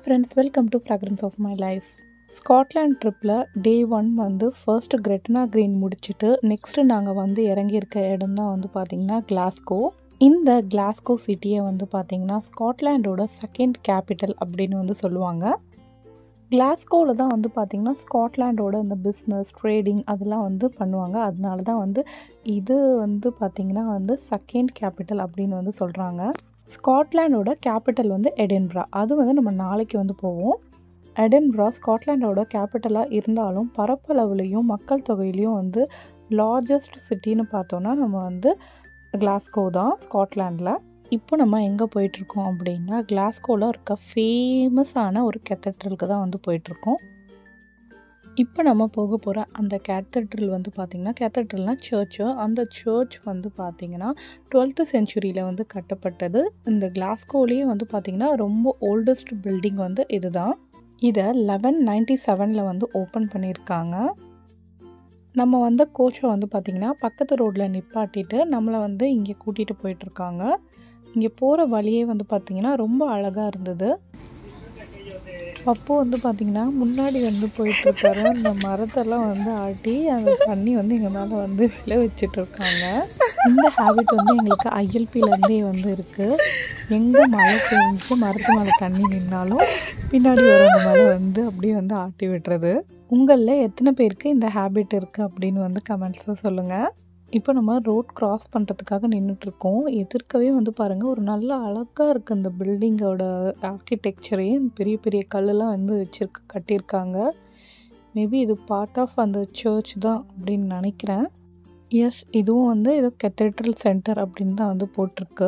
friends welcome to fragrance of my life Scotland ட்ரிப்பில் day one வந்து first Gretna Green முடிச்சுட்டு next நாங்கள் வந்து இறங்கியிருக்க இடம் தான் வந்து பார்த்திங்கன்னா கிளாஸ்கோ இந்த கிளாஸ்கோ சிட்டியை வந்து பார்த்திங்கன்னா ஸ்காட்லாண்டோட செகண்ட் கேபிட்டல் அப்படின்னு வந்து சொல்லுவாங்க கிளாஸ்கோவில் தான் வந்து பார்த்திங்கன்னா ஸ்காட்லாண்டோட இந்த பிஸ்னஸ் ட்ரேடிங் அதெல்லாம் வந்து பண்ணுவாங்க அதனால தான் வந்து இது வந்து பார்த்திங்கன்னா வந்து செகண்ட் கேபிட்டல் அப்படின்னு வந்து சொல்கிறாங்க ஸ்காட்லாண்டோட கேபிட்டல் வந்து எடின்பரா அது வந்து நம்ம நாளைக்கு வந்து போவோம் எடின்பரா ஸ்காட்லாண்டோட கேபிட்டலாக இருந்தாலும் பரப்பளவுலேயும் மக்கள் தொகையிலையும் வந்து லார்ஜஸ்ட் சிட்டின்னு பார்த்தோன்னா நம்ம வந்து கிளாஸ்கோ தான் ஸ்காட்லாண்டில் இப்போ நம்ம எங்கே போயிட்டுருக்கோம் அப்படின்னா கிளாஸ்கோவில் இருக்க ஃபேமஸான ஒரு கெத்தட்ரலுக்கு தான் வந்து போயிட்டுருக்கோம் இப்போ நம்ம போக போகிற அந்த கேத்தட்ரல் வந்து பார்த்திங்கன்னா கேத்தட்ரல்னால் சர்ச்சு அந்த சர்ச் வந்து பார்த்திங்கன்னா டுவெல்த்து செஞ்சுரியில் வந்து கட்டப்பட்டது இந்த கிளாஸ்கோலேயே வந்து பார்த்திங்கன்னா ரொம்ப ஓல்டஸ்ட் பில்டிங் வந்து இதுதான் இதை லெவன் நைன்டி செவனில் வந்து ஓப்பன் பண்ணியிருக்காங்க நம்ம வந்த கோச்சை வந்து பார்த்திங்கன்னா பக்கத்து ரோட்டில் நிப்பாட்டிட்டு நம்மளை வந்து இங்கே கூட்டிகிட்டு போயிட்டுருக்காங்க இங்கே போகிற வழியே வந்து பார்த்திங்கன்னா ரொம்ப அழகாக இருந்தது அப்போது வந்து பார்த்திங்கன்னா முன்னாடி வந்து போயிட்டுருக்காரு அந்த மரத்தெல்லாம் வந்து ஆட்டி அந்த தண்ணி வந்து எங்கள் மேலே வந்து விழ வச்சிட்ருக்காங்க இந்த ஹேபிட் வந்து எங்களுக்கு ஐஎல்பிலேருந்தே வந்து இருக்குது எங்கே மழை பெஞ்சு மரத்து மேலே தண்ணி நின்னாலும் பின்னாடி வரவங்க மேலே வந்து அப்படியே வந்து ஆட்டி விட்டுறது உங்களில் எத்தனை பேருக்கு இந்த ஹேபிட் இருக்குது அப்படின்னு வந்து கமெண்ட்ஸில் சொல்லுங்கள் இப்போ நம்ம ரோட் கிராஸ் பண்ணுறதுக்காக நின்றுட்டுருக்கோம் எதிர்க்கவே வந்து பாருங்கள் ஒரு நல்ல அழகாக இருக்குது அந்த பில்டிங்கோட ஆர்கிடெக்சரே பெரிய பெரிய கல்லெல்லாம் வந்து வச்சுருக்கு கட்டியிருக்காங்க மேபி இது பார்ட் ஆஃப் அந்த சர்ச் தான் அப்படின்னு நினைக்கிறேன் எஸ் இதுவும் வந்து ஏதோ கெத்தட்ரல் சென்டர் அப்படின்னு தான் வந்து போட்டிருக்கு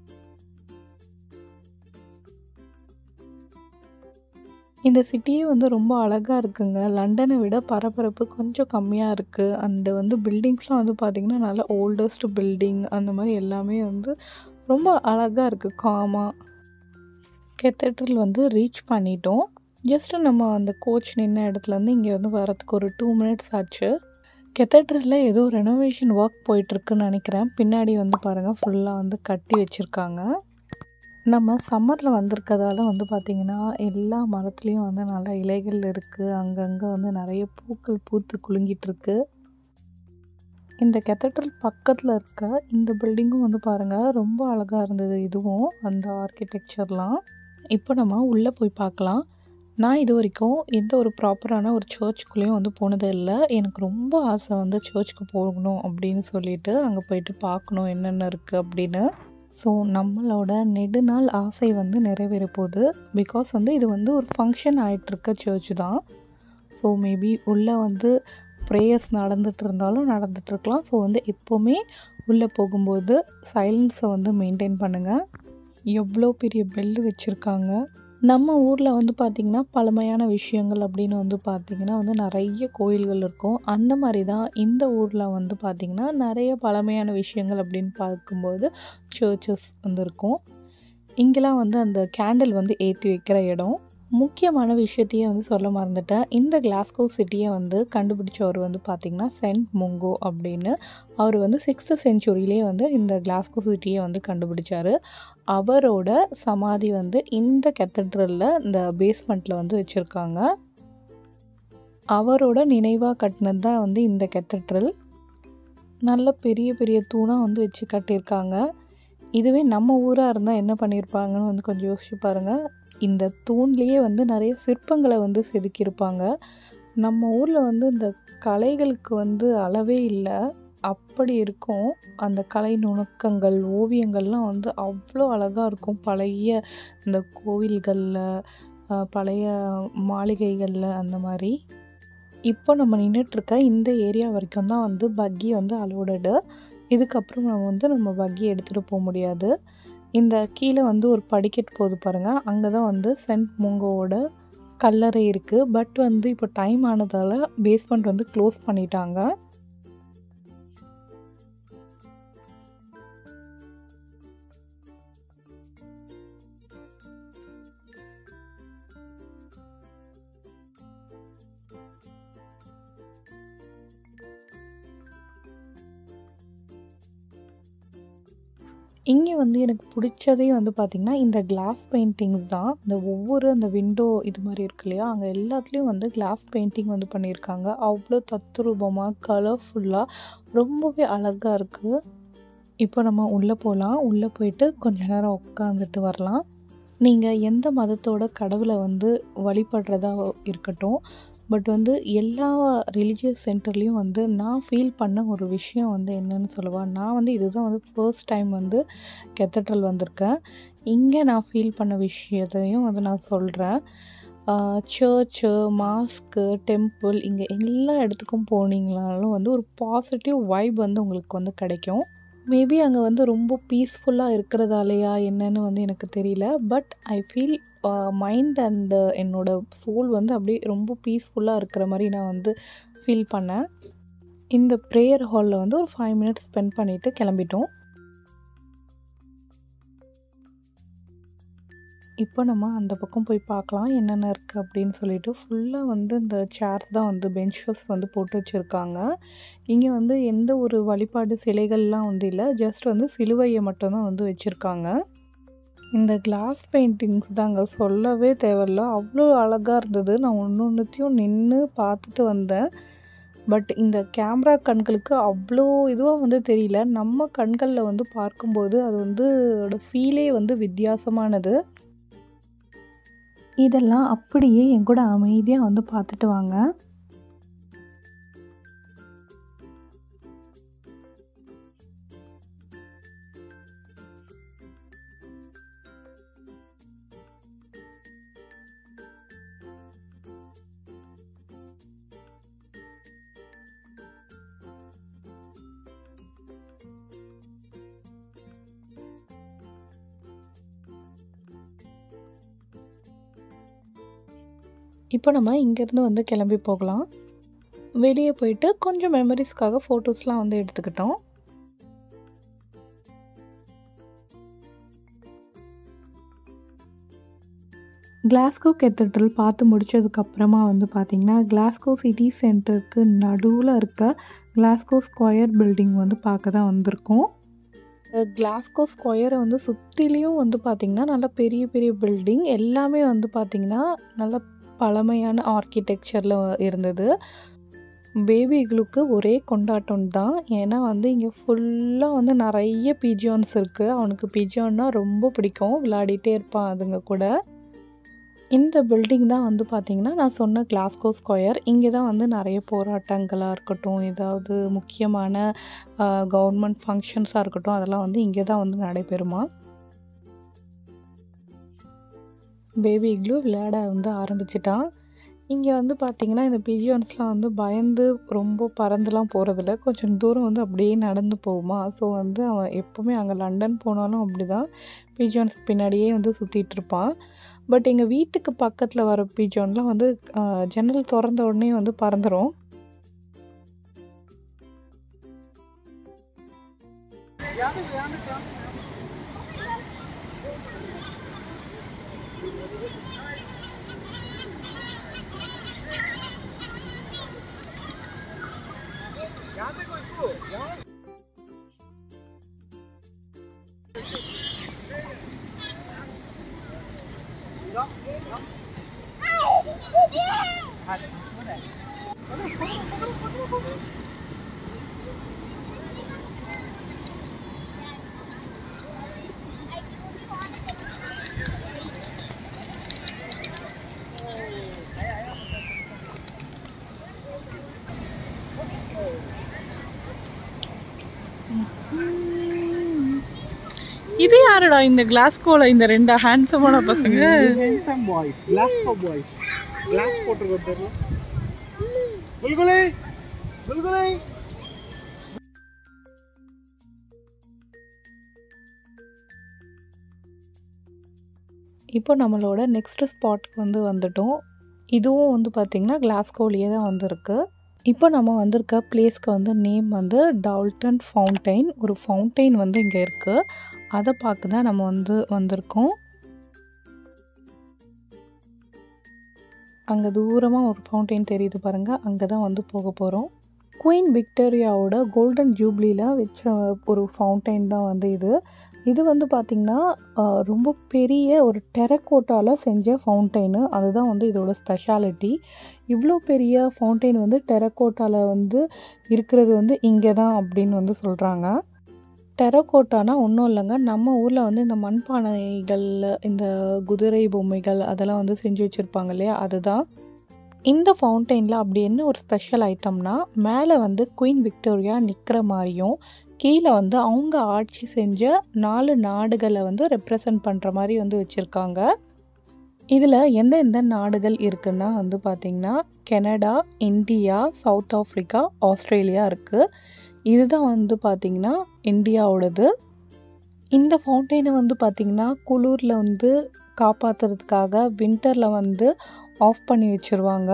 இந்த சிட்டியே வந்து ரொம்ப அழகாக இருக்குங்க லண்டனை விட பரபரப்பு கொஞ்சம் கம்மியாக இருக்குது அந்த வந்து பில்டிங்ஸ்லாம் வந்து பார்த்திங்கன்னா நல்ல ஓல்டஸ்ட் பில்டிங் அந்த மாதிரி எல்லாமே வந்து ரொம்ப அழகாக இருக்குது காமாக கெத்தட்ரல் வந்து ரீச் பண்ணிட்டோம் ஜஸ்ட்டு நம்ம அந்த கோச் நின்ன இடத்துலேருந்து இங்கே வந்து வரத்துக்கு ஒரு டூ மினிட்ஸ் ஆச்சு கெத்தட்ரலில் ஏதோ ரெனோவேஷன் ஒர்க் போயிட்டுருக்குன்னு நினைக்கிறேன் பின்னாடி வந்து பாருங்கள் ஃபுல்லாக வந்து கட்டி வச்சுருக்காங்க நம்ம சம்மரில் வந்திருக்கதால வந்து பார்த்திங்கன்னா எல்லா மரத்துலேயும் வந்து நல்லா இலைகள் இருக்குது அங்கங்கே வந்து நிறைய பூக்கள் பூத்து குலுங்கிட்டுருக்கு இந்த கெத்தட்ரல் பக்கத்தில் இருக்க இந்த பில்டிங்கும் வந்து பாருங்கள் ரொம்ப அழகாக இருந்தது இதுவும் அந்த ஆர்கிடெக்சர்லாம் இப்போ நம்ம உள்ளே போய் பார்க்கலாம் நான் இது வரைக்கும் எந்த ஒரு ப்ராப்பரான ஒரு சர்ச்சுக்குள்ளேயும் வந்து போனதே இல்லை எனக்கு ரொம்ப ஆசை வந்து சர்ச்சுக்கு போகணும் அப்படின்னு சொல்லிட்டு அங்கே போயிட்டு பார்க்கணும் என்னென்ன இருக்குது அப்படின்னு ஸோ நம்மளோட நெடுநாள் ஆசை வந்து நிறைவேற போகுது பிகாஸ் வந்து இது வந்து ஒரு ஃபங்க்ஷன் ஆகிட்டுருக்க சர்ச் தான் ஸோ மேபி உள்ளே வந்து ப்ரேயர்ஸ் நடந்துகிட்டு இருந்தாலும் நடந்துகிட்ருக்கலாம் ஸோ வந்து எப்போவுமே உள்ளே போகும்போது சைலன்ஸை வந்து மெயின்டைன் பண்ணுங்கள் எவ்வளோ பெரிய பெல்லு வச்சுருக்காங்க நம்ம ஊரில் வந்து பார்த்திங்கன்னா பழமையான விஷயங்கள் அப்படின்னு வந்து பார்த்திங்கன்னா வந்து நிறைய கோயில்கள் இருக்கும் அந்த மாதிரி தான் இந்த ஊரில் வந்து பார்த்திங்கன்னா நிறைய பழமையான விஷயங்கள் அப்படின்னு பார்க்கும்போது சர்ச்சஸ் வந்து இருக்கும் இங்கெல்லாம் வந்து அந்த கேண்டில் வந்து ஏற்றி வைக்கிற இடம் முக்கியமான விஷயத்தையே வந்து சொல்ல மறந்துட்டேன் இந்த கிளாஸ்கோ சிட்டியை வந்து கண்டுபிடிச்சவர் வந்து பார்த்திங்கன்னா சென்ட் முங்கோ அப்படின்னு அவர் வந்து சிக்ஸ்த்து செஞ்சுரியிலே வந்து இந்த கிளாஸ்கோ சிட்டியை வந்து கண்டுபிடிச்சார் அவரோட சமாதி வந்து இந்த கெத்தட்ரலில் இந்த பேஸ்மெண்ட்டில் வந்து வச்சுருக்காங்க அவரோட நினைவாக கட்டினது தான் வந்து இந்த கெத்தட்ரல் நல்ல பெரிய பெரிய தூணாக வந்து வச்சு கட்டியிருக்காங்க இதுவே நம்ம ஊராக இருந்தால் என்ன பண்ணியிருப்பாங்கன்னு வந்து கொஞ்சம் யோசிச்சு பாருங்கள் இந்த தூண்லேயே வந்து நிறைய சிற்பங்களை வந்து செதுக்கியிருப்பாங்க நம்ம ஊரில் வந்து இந்த கலைகளுக்கு வந்து அளவே இல்லை அப்படி இருக்கும் அந்த கலை நுணுக்கங்கள் ஓவியங்கள்லாம் வந்து அவ்வளோ அழகாக இருக்கும் பழைய இந்த கோவில்களில் பழைய மாளிகைகளில் அந்த மாதிரி இப்போ நம்ம நின்றுட்டுருக்க இந்த ஏரியா வரைக்கும் தான் வந்து பக்கி வந்து அலோடடு இதுக்கப்புறம் நம்ம வந்து நம்ம பக்கி எடுத்துகிட்டு போக முடியாது இந்த கீழே வந்து ஒரு படிக்கட் போகுது பாருங்கள் அங்கே தான் வந்து சென்ட் மூங்கோவோட கல்லறை இருக்குது பட் வந்து இப்போ டைம் ஆனதால் பேஸ்மெண்ட் வந்து க்ளோஸ் பண்ணிட்டாங்க இங்கே வந்து எனக்கு பிடிச்சதே வந்து பார்த்திங்கன்னா இந்த கிளாஸ் பெயிண்டிங்ஸ் தான் இந்த ஒவ்வொரு அந்த விண்டோ இது மாதிரி இருக்கு இல்லையா அங்கே எல்லாத்துலேயும் வந்து கிளாஸ் பெயிண்டிங் வந்து பண்ணியிருக்காங்க அவ்வளோ தத்ரூபமாக கலர்ஃபுல்லாக ரொம்பவே அழகாக இருக்குது இப்போ நம்ம உள்ளே போகலாம் உள்ளே போயிட்டு கொஞ்ச நேரம் உட்காந்துட்டு வரலாம் நீங்கள் எந்த மதத்தோட கடவுளை வந்து வழிபடுறதா இருக்கட்டும் பட் வந்து எல்லா ரிலீஜியஸ் சென்டர்லேயும் வந்து நான் ஃபீல் பண்ண ஒரு விஷயம் வந்து என்னன்னு சொல்லவா நான் வந்து இதுதான் வந்து ஃபர்ஸ்ட் டைம் வந்து கெத்தட்ரல் வந்திருக்கேன் இங்கே நான் ஃபீல் பண்ண விஷயத்தையும் வந்து நான் சொல்கிறேன் சர்ச்சு மாஸ்க்கு டெம்பிள் இங்கே எல்லா இடத்துக்கும் போனீங்கனாலும் வந்து ஒரு பாசிட்டிவ் வைப் வந்து உங்களுக்கு வந்து கிடைக்கும் மேபி அங்கே வந்து ரொம்ப பீஸ்ஃபுல்லாக இருக்கிறதாலையா என்னன்னு வந்து எனக்கு தெரியல but I feel mind and என்னோட சோல் வந்து அப்படியே ரொம்ப பீஸ்ஃபுல்லாக இருக்கிற மாதிரி நான் வந்து ஃபீல் பண்ணேன் இந்த ப்ரேயர் ஹாலில் வந்து ஒரு ஃபைவ் மினிட்ஸ் ஸ்பெண்ட் பண்ணிவிட்டு கிளம்பிட்டோம் இப்போ நம்ம அந்த பக்கம் போய் பார்க்கலாம் என்னென்ன இருக்குது அப்படின்னு சொல்லிட்டு ஃபுல்லாக வந்து இந்த சேர்ஸ் தான் வந்து பெஞ்சஸ் வந்து போட்டு வச்சுருக்காங்க இங்கே வந்து எந்த ஒரு வழிபாடு சிலைகள்லாம் வந்து இல்லை ஜஸ்ட் வந்து சிலுவையை மட்டும்தான் வந்து வச்சுருக்காங்க இந்த கிளாஸ் பெயிண்டிங்ஸ் தாங்க சொல்லவே தேவையில்ல அவ்வளோ அழகாக இருந்தது நான் ஒன்று ஒன்றுத்தையும் நின்று பார்த்துட்டு வந்தேன் பட் இந்த கேமரா கண்களுக்கு அவ்வளோ இதுவாக வந்து தெரியல நம்ம கண்களில் வந்து பார்க்கும்போது அது வந்து அதோட ஃபீலே வந்து வித்தியாசமானது இதெல்லாம் அப்படியே என் கூட அமைதியாக வந்து பார்த்துட்டு வாங்க இப்போ நம்ம இங்கேருந்து வந்து கிளம்பி போகலாம் வெளியே போயிட்டு கொஞ்சம் மெமரிஸ்க்காக ஃபோட்டோஸ்லாம் வந்து எடுத்துக்கிட்டோம் கிளாஸ்கோ கெத்தட்ரல் பார்த்து முடிச்சதுக்கப்புறமா வந்து பார்த்திங்கன்னா கிளாஸ்கோ சிட்டி சென்டருக்கு நடுவில் இருக்க கிளாஸ்கோ ஸ்கொயர் பில்டிங் வந்து பார்க்க தான் வந்திருக்கோம் கிளாஸ்கோ ஸ்கொயரை வந்து சுற்றிலையும் வந்து பார்த்திங்கன்னா நல்ல பெரிய பெரிய பில்டிங் எல்லாமே வந்து பார்த்திங்கன்னா நல்ல பழமையான ஆர்கிடெக்சரில் இருந்தது பேபிகளுக்கு ஒரே கொண்டாட்டம் தான் ஏன்னா வந்து இங்கே ஃபுல்லாக வந்து நிறைய பிஜியான்ஸ் இருக்குது அவனுக்கு பிஜியான்னா ரொம்ப பிடிக்கும் விளையாடிட்டே இருப்பான் அதுங்க கூட இந்த பில்டிங் தான் வந்து பார்த்திங்கன்னா நான் சொன்ன கிளாஸ்கோ ஸ்கொயர் இங்கே தான் வந்து நிறைய போராட்டங்களாக இருக்கட்டும் ஏதாவது முக்கியமான கவர்மெண்ட் ஃபங்க்ஷன்ஸாக இருக்கட்டும் அதெல்லாம் வந்து இங்கே தான் வந்து நடைபெறுமா பேபி இக்லூ விளையாட வந்து ஆரம்பிச்சிட்டான் இங்கே வந்து பார்த்திங்கன்னா இந்த பிஜியான்ஸ்லாம் வந்து பயந்து ரொம்ப பறந்துலாம் போகிறதில்ல கொஞ்சம் தூரம் வந்து அப்படியே நடந்து போகுமா ஸோ வந்து அவன் எப்போவுமே அங்கே லண்டன் போனாலும் அப்படி தான் பிஜியான்ஸ் பின்னாடியே வந்து சுற்றிட்டு இருப்பான் பட் எங்கள் வீட்டுக்கு பக்கத்தில் வர பிஜோன்லாம் வந்து ஜன்னல் திறந்த உடனே வந்து பறந்துடும் இது யாருடா இந்த கிளாஸ்கோல இந்த ரெண்டு ஹேண்ட்ஸமான பசங்க handsome boys glasgow boys glass போட்டிருக்க தெரியல புல்குலை புல்குலை இப்போ நம்மளோட நெக்ஸ்ட் ஸ்பாட்க்கு வந்து வந்துட்டோம் இதுவும் வந்து பார்த்திங்கன்னா கிளாஸ்கோலியே தான் வந்திருக்கு இப்போ நம்ம வந்திருக்க பிளேஸ்க்கு வந்து நேம் வந்து டால்டன் ஃபவுண்டைன் ஒரு ஃபவுண்டைன் வந்து இங்கே இருக்குது அதை பார்க்க தான் நம்ம வந்து வந்திருக்கோம் அங்கே தூரமாக ஒரு ஃபவுண்டைன் தெரியுது பாருங்கள் அங்கே தான் வந்து போக போகிறோம் குயின் விக்டோரியாவோட கோல்டன் ஜூப்ளியில் வச்ச ஒரு ஃபவுண்டைன் தான் வந்து இது இது வந்து பார்த்திங்கன்னா ஆஹ், ரொம்ப பெரிய ஒரு டெரக்கோட்டாவில் செஞ்ச ஃபவுண்டெயின் அதுதான் வந்து இதோட ஸ்பெஷாலிட்டி இவ்வளோ பெரிய ஃபவுண்டெயின் வந்து டெரக்கோட்டாவில் வந்து இருக்கிறது வந்து இங்கே தான் அப்படின்னு வந்து சொல்கிறாங்க டெரக்கோட்டானா ஒன்றும் இல்லைங்க நம்ம ஊரில் வந்து இந்த மண்பானைகள் இந்த குதிரை பொம்மைகள் அதெல்லாம் வந்து செஞ்சு வச்சுருப்பாங்க இல்லையா அதுதான் இந்த ஃபவுண்டெயினில் அப்படி என்ன ஒரு ஸ்பெஷல் ஐட்டம்னா மேலே வந்து குயின் விக்டோரியா நிற்கிற மாதிரியும் கீழே வந்து அவங்க ஆட்சி செஞ்ச நாலு நாடுகளை வந்து ரெப்ரசன்ட் பண்ணுற மாதிரி வந்து வச்சுருக்காங்க இதில் எந்தெந்த நாடுகள் இருக்குன்னா வந்து பார்த்திங்கன்னா Canada India South Africa Australia இருக்குது இதுதான் வந்து பார்த்திங்கன்னா இந்தியாவோடது இந்த ஃபவுண்டெயினை வந்து பார்த்திங்கன்னா குளிரில் வந்து காப்பாற்றுறதுக்காக வின்டரில் வந்து ஆஃப் பண்ணி வச்சுருவாங்க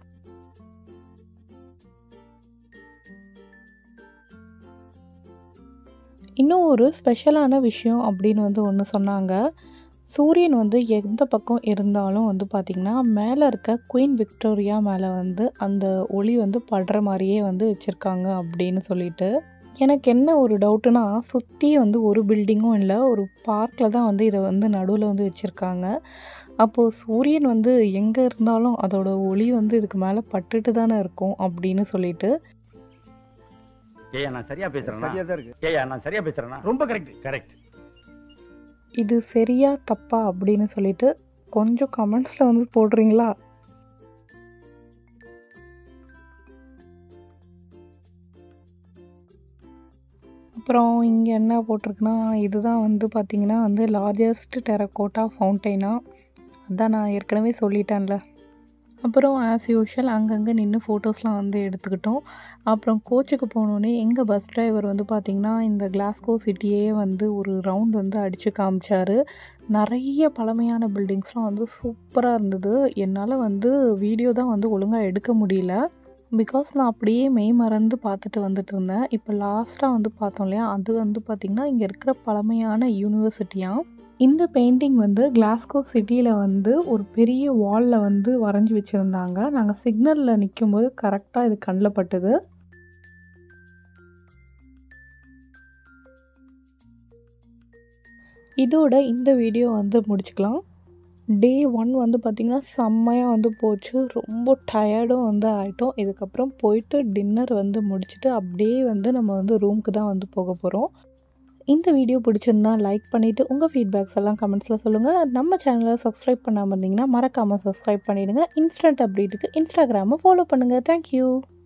இன்னும் ஒரு ஸ்பெஷலான விஷயம் அப்படின்னு வந்து ஒன்று சொன்னாங்க சூரியன் வந்து எந்த பக்கம் இருந்தாலும் வந்து பார்த்திங்கன்னா மேலே இருக்க குயின் விக்டோரியா மேலே வந்து அந்த ஒளி வந்து படுற மாதிரியே வந்து வச்சுருக்காங்க அப்படின்னு சொல்லிட்டு எனக்கு என்ன ஒரு டவுட்டுனா சுற்றி வந்து ஒரு பில்டிங்கும் இல்லை ஒரு பார்க்கில் தான் வந்து இதை வந்து நடுவில் வந்து வச்சுருக்காங்க அப்போது சூரியன் வந்து எங்கே இருந்தாலும் அதோட ஒளி வந்து இதுக்கு மேலே பட்டுட்டு தானே இருக்கும் அப்படின்னு சொல்லிட்டு ஏயா நான் சரியா பேசுறேனா சரியா தான் இருக்கு ஏயா நான் சரியா பேசுறேனா ரொம்ப கரெக்ட் கரெக்ட் இது சரியா தப்பா அப்படின்னு சொல்லிட்டு கொஞ்சம் கமெண்ட்ஸில் வந்து போடுறீங்களா அப்புறம் இங்கே என்ன போட்டிருக்குன்னா இதுதான் வந்து பார்த்திங்கன்னா வந்து லார்ஜஸ்ட் டெரக்கோட்டா ஃபவுண்டெயினா அதான் நான் ஏற்கனவே சொல்லிட்டேன்ல அப்புறம் ஆஸ் யூஷுவல் அங்கங்கே நின்று ஃபோட்டோஸ்லாம் வந்து எடுத்துக்கிட்டோம் அப்புறம் கோச்சுக்கு போனோடனே எங்கள் பஸ் டிரைவர் வந்து பார்த்திங்கன்னா இந்த கிளாஸ்கோ சிட்டியே வந்து ஒரு ரவுண்ட் வந்து அடித்து காமிச்சாரு நிறைய பழமையான பில்டிங்ஸ்லாம் வந்து சூப்பராக இருந்தது என்னால் வந்து வீடியோ தான் வந்து ஒழுங்காக எடுக்க முடியல பிகாஸ் நான் அப்படியே மெய் மறந்து பார்த்துட்டு வந்துட்டு இருந்தேன் இப்போ லாஸ்ட்டாக வந்து பார்த்தோம் இல்லையா அது வந்து பார்த்திங்கன்னா இங்கே இருக்கிற பழமையான யூனிவர்சிட்டியாக இந்த பெயிண்டிங் வந்து கிளாஸ்கோ சிட்டியில் வந்து ஒரு பெரிய வாலில் வந்து வரைஞ்சி வச்சுருந்தாங்க நாங்கள் சிக்னலில் நிற்கும்போது கரெக்டாக இது கண்ணில் பட்டுது இதோட இந்த வீடியோ வந்து முடிச்சுக்கலாம் டே ஒன் வந்து பார்த்திங்கன்னா செம்மையாக வந்து போச்சு ரொம்ப டயர்டும் வந்து ஆகிட்டோம் இதுக்கப்புறம் போயிட்டு டின்னர் வந்து முடிச்சுட்டு அப்படியே வந்து நம்ம வந்து ரூமுக்கு தான் வந்து போக போகிறோம் இந்த வீடியோ பிடிச்சிருந்தா லைக் பண்ணிவிட்டு உங்கள் ஃபீட்பேக்ஸ் எல்லாம் கமெண்ட்ஸில் சொல்லுங்கள் நம்ம சேனலை சப்ஸ்கிரைப் பண்ணாமல் இருந்தீங்கன்னா மறக்காமல் சப்ஸ்கிரைப் பண்ணிவிடுங்க இன்ஸ்டன்ட் அப்டேட்டுக்கு இன்ஸ்டாகிராமை ஃபாலோ பண்ணுங்கள் தேங்க்யூ